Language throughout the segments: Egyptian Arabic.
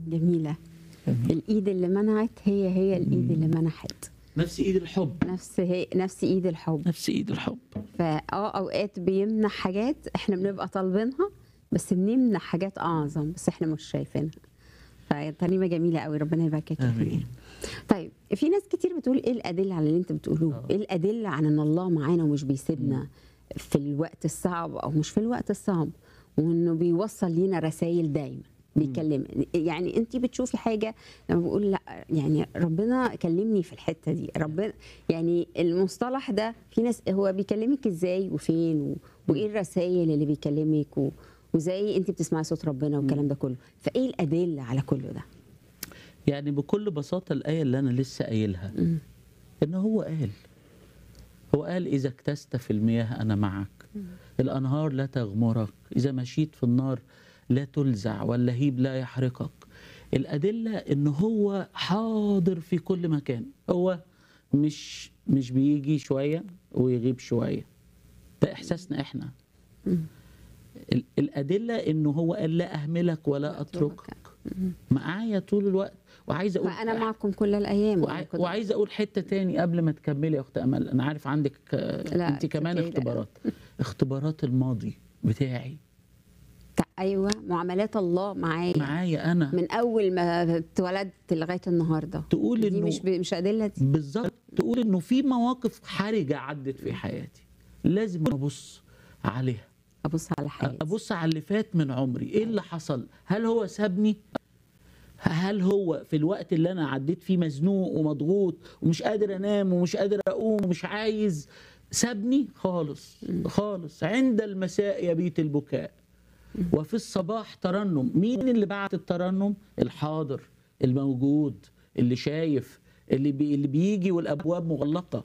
جميله جميل. الايد اللي منعت هي هي الايد اللي منحت نفس ايد الحب نفس هي نفس ايد الحب نفس ايد الحب فاه اوقات بيمنع حاجات احنا بنبقى طالبينها بس بنمنع حاجات اعظم بس احنا مش شايفينها فترنيمه جميله قوي ربنا يباركك فيها امين طيب في ناس كتير بتقول ايه الادله على اللي انت بتقولوه آه. ايه الادله عن ان الله معانا ومش بيسيبنا في الوقت الصعب او مش في الوقت الصعب وانه بيوصل لينا رسائل دايما بيكلم يعني انت بتشوفي حاجه لما بقول لا يعني ربنا كلمني في الحته دي ربنا يعني المصطلح ده في ناس هو بيكلمك ازاي وفين و... وايه الرسائل اللي بيكلمك و... وازاي انت بتسمعي صوت ربنا والكلام ده كله فايه الادله على كل ده يعني بكل بساطه الايه اللي انا لسه قايلها مم. ان هو قال هو قال اذا اكتست في المياه انا معك الانهار لا تغمرك اذا مشيت في النار لا تلزع واللهيب لا يحرقك الادله ان هو حاضر في كل مكان هو مش مش بيجي شويه ويغيب شويه ده احساسنا احنا ال- الادله انه هو قال لا اهملك ولا اتركك معايا طول الوقت وعايز اقول فانا معكم كل الايام وعاي- وعايز اقول حته تاني قبل ما تكملي يا اخت امل انا عارف عندك آه، لا، انت كمان أوكي، لا. اختبارات اختبارات الماضي بتاعي بتاع- ايوه معاملات الله معايا معايا انا من اول ما اتولدت لغايه النهارده تقول دي انه مش ب... مش ادله دي بالظبط تقول انه في مواقف حرجه عدت في حياتي لازم ابص عليها ابص على حياتي ابص على اللي فات من عمري ايه اللي حصل هل هو سابني هل هو في الوقت اللي انا عديت فيه مزنوق ومضغوط ومش قادر انام ومش قادر اقوم ومش عايز سابني خالص خالص عند المساء يبيت البكاء وفي الصباح ترنم مين اللي بعت الترنم الحاضر الموجود اللي شايف اللي بي اللي بيجي والابواب مغلقه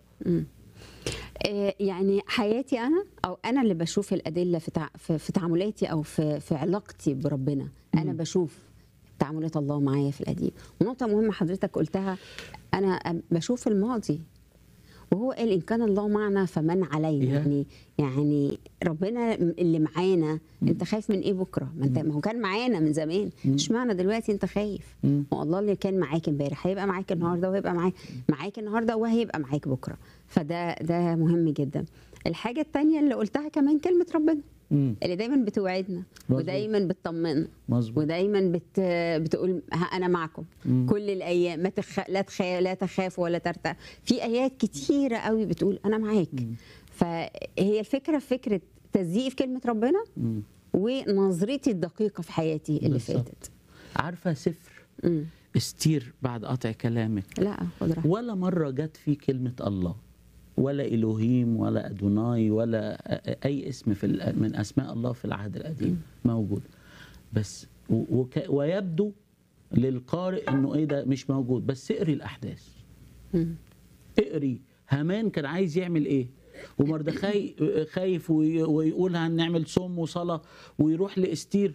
آه، يعني حياتي انا او انا اللي بشوف الادله في تع... في, في تعاملاتي او في في علاقتي بربنا انا بشوف تعاملات الله معايا في القديم ونقطه مهمه حضرتك قلتها انا بشوف الماضي وهو قال ان كان الله معنا فمن علينا يا. يعني يعني ربنا اللي معانا انت خايف من ايه بكره ما انت ما هو كان معانا من زمان اشمعنى دلوقتي انت خايف مم. هو الله اللي كان معاك امبارح هيبقى معاك النهارده وهيبقى معاك معاك النهارده وهيبقى معاك بكره فده ده مهم جدا الحاجه الثانيه اللي قلتها كمان كلمه ربنا مم. اللي دايما بتوعدنا مظبوط. ودايما بتطمنا مظبوط ودايما بت بتقول ها انا معكم مم. كل الايام ما تخ... لا تخ... لا تخاف ولا ترتع في ايات كتيره قوي بتقول انا معاك فهي الفكره في فكره تصديقي في كلمه ربنا مم. ونظرتي الدقيقه في حياتي اللي بالظبط. فاتت عارفه سفر مم. استير بعد قطع كلامك لا خد راحتك. ولا مرة جت فيه كلمة الله ولا إلهيم ولا أدوناي ولا أي اسم في ال- من أسماء الله في العهد القديم موجود بس و- وك ويبدو للقارئ إنه إيه ده مش موجود بس اقري الأحداث مم. اقري هامان كان عايز يعمل إيه ومردخاي خايف وي- ويقول هنعمل صوم وصلاة ويروح لإستير